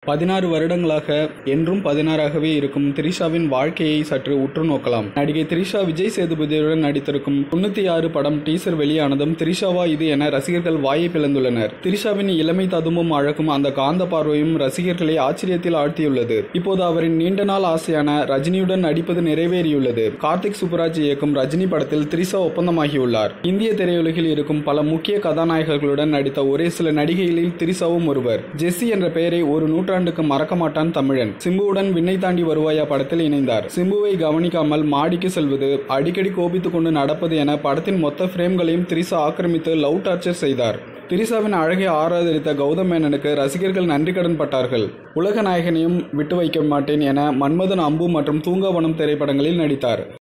பதினாறு வருடங்களாக என்றும் பதினாறாகவே இருக்கும் திரிஷாவின் வாழ்க்கையை சற்று உற்று நோக்கலாம் நடிகை திரிஷா விஜய் சேதுபதியுடன் நடித்திருக்கும் தொண்ணூத்தி ஆறு படம் டீசர் வெளியானதும் திரிஷாவா இது என ரசிகர்கள் வாயை பிளந்துள்ளனர் திரிஷாவின் இளமை ததும்பும் அழகும் அந்த காந்த பார்வையும் ரசிகர்களை ஆச்சரியத்தில் ஆழ்த்தியுள்ளது இப்போது அவரின் நீண்ட நாள் ஆசையான ரஜினியுடன் நடிப்பது நிறைவேறியுள்ளது கார்த்திக் சுப்புராஜ் இயக்கும் ரஜினி படத்தில் திரிஷா ஒப்பந்தமாகியுள்ளார் இந்திய திரையுலகில் இருக்கும் பல முக்கிய கதாநாயகர்களுடன் நடித்த ஒரே சில நடிகைகளில் திரிஷாவும் ஒருவர் ஜெஸ்ஸி என்ற பெயரை ஒரு நூற்றாண்டுக்கு மறக்க மாட்டான் தமிழன் சிம்புவுடன் விண்ணை தாண்டி வருவாயா படத்தில் இணைந்தார் சிம்புவை கவனிக்காமல் மாடிக்கு செல்வது அடிக்கடி கோபித்துக் கொண்டு நடப்பது என படத்தின் மொத்த பிரேம்களையும் திரிசா ஆக்கிரமித்து லவ் டார்ச்சர் செய்தார் திரிசாவின் அழகை ஆராதரித்த கௌதம் மேனனுக்கு ரசிகர்கள் நன்றி கடன் பட்டார்கள் உலக நாயகனையும் விட்டு வைக்க மாட்டேன் என மன்மதன் அம்பு மற்றும் தூங்காவனம் திரைப்படங்களில் நடித்தார்